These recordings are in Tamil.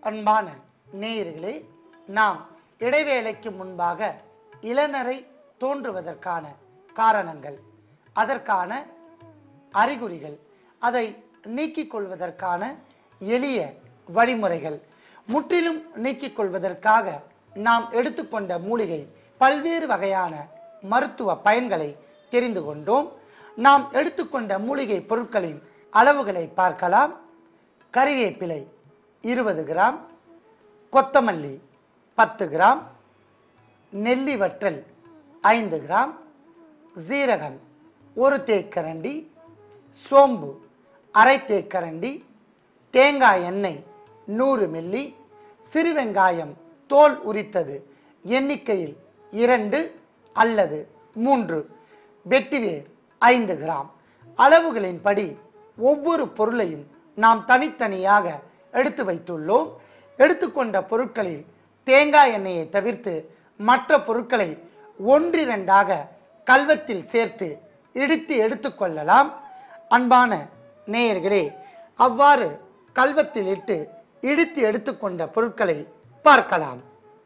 அன்பான நேயர்களே நாம் இடைவேளைக்கு முன்பாக இளநரை தோன்றுவதற்கான காரணங்கள் அதற்கான அறிகுறிகள் அதை நீக்கிக் கொள்வதற்கான எளிய வழிமுறைகள் முற்றிலும் நீக்கிக் கொள்வதற்காக நாம் எடுத்துக்கொண்ட மூலிகை பல்வேறு வகையான மருத்துவ பயன்களை தெரிந்து கொண்டோம் நாம் எடுத்துக்கொண்ட மூலிகை பொருட்களின் அளவுகளை பார்க்கலாம் கறிவேப்பிலை இருபது கிராம் கொத்தமல்லி பத்து கிராம் நெல்லி வற்றல் ஐந்து கிராம் சீரகம் ஒரு தேக்கரண்டி சோம்பு அரை தேக்கரண்டி தேங்காய் எண்ணெய் நூறு மில்லி சிறு வெங்காயம் தோல் உரித்தது எண்ணிக்கையில் இரண்டு அல்லது மூன்று வெட்டிவேர் ஐந்து கிராம் அளவுகளின்படி ஒவ்வொரு பொருளையும் நாம் தனித்தனியாக எடுத்து வைத்துள்ளோம் எடுத்துக்கொண்ட பொருட்களில் தேங்காய் எண்ணெயை தவிர்த்து மற்ற பொருட்களை ஒன்றிரண்டாக கல்வத்தில் சேர்த்து இடித்து எடுத்துக்கொள்ளலாம் அன்பான நேயர்களே அவ்வாறு கல்வத்தில் இட்டு இடித்து எடுத்துக்கொண்ட பொருட்களை பார்க்கலாம்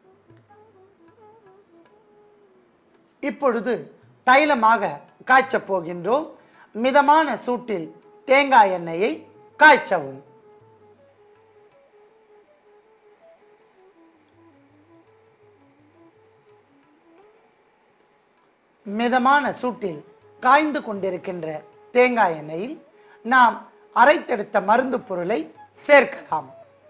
இப்பொழுது தைலமாக காய்ச்சப் போகின்றோம் மிதமான சூட்டில் தேங்காய் எண்ணெயை காய்ச்சவும் மிதமான சூட்டில் காய்ந்து கொண்டிருக்கின்ற தேங்காய் எண்ணெயில் நாம் அரைத்தெடுத்த மருந்து பொருளை சேர்க்கலாம்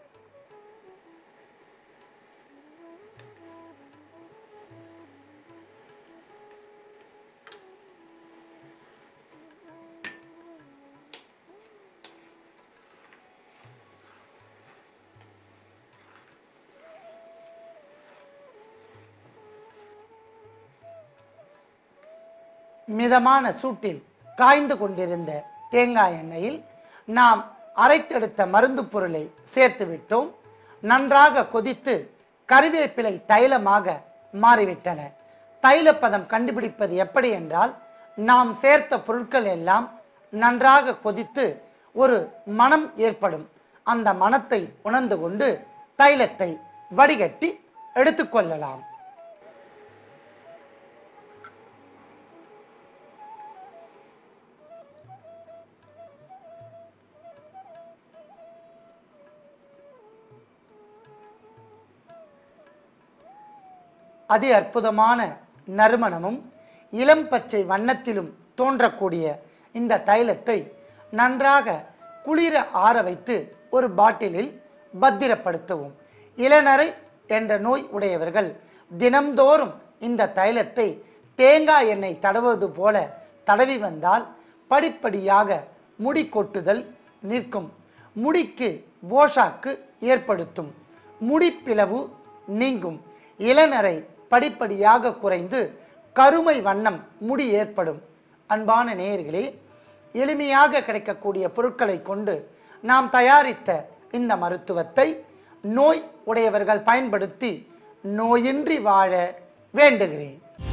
மிதமான சூட்டில் காய்ந்து கொண்டிருந்த தேங்காய் எண்ணெயில் நாம் அரைத்தெடுத்த மருந்து பொருளை சேர்த்து விட்டோம் நன்றாக கொதித்து கறிவேப்பிலை தைலமாக மாறிவிட்டன தைலப்பதம் கண்டுபிடிப்பது எப்படி என்றால் நாம் சேர்த்த பொருட்கள் எல்லாம் நன்றாக கொதித்து ஒரு மனம் ஏற்படும் அந்த மனத்தை உணர்ந்து கொண்டு தைலத்தை வடிகட்டி எடுத்துக்கொள்ளலாம் அதி அற்புதமான நறுமணமும் இளம் பச்சை வண்ணத்திலும் தோன்றக்கூடிய இந்த தைலத்தை நன்றாக குளிர ஆற வைத்து ஒரு பாட்டிலில் பத்திரப்படுத்தவும் இளநரை என்ற நோய் உடையவர்கள் தினம்தோறும் இந்த தைலத்தை தேங்காய் எண்ணெய் தடவுவது போல தடவி வந்தால் படிப்படியாக முடி கொட்டுதல் நிற்கும் முடிக்கு போஷாக்கு ஏற்படுத்தும் முடிப்பிளவு நீங்கும் இளநரை படிப்படியாக குறைந்து கருமை வண்ணம் முடி ஏற்படும் அன்பான நேயர்களே எளிமையாக கிடைக்கக்கூடிய பொருட்களை கொண்டு நாம் தயாரித்த இந்த மருத்துவத்தை நோய் உடையவர்கள் பயன்படுத்தி நோயின்றி வாழ வேண்டுகிறேன்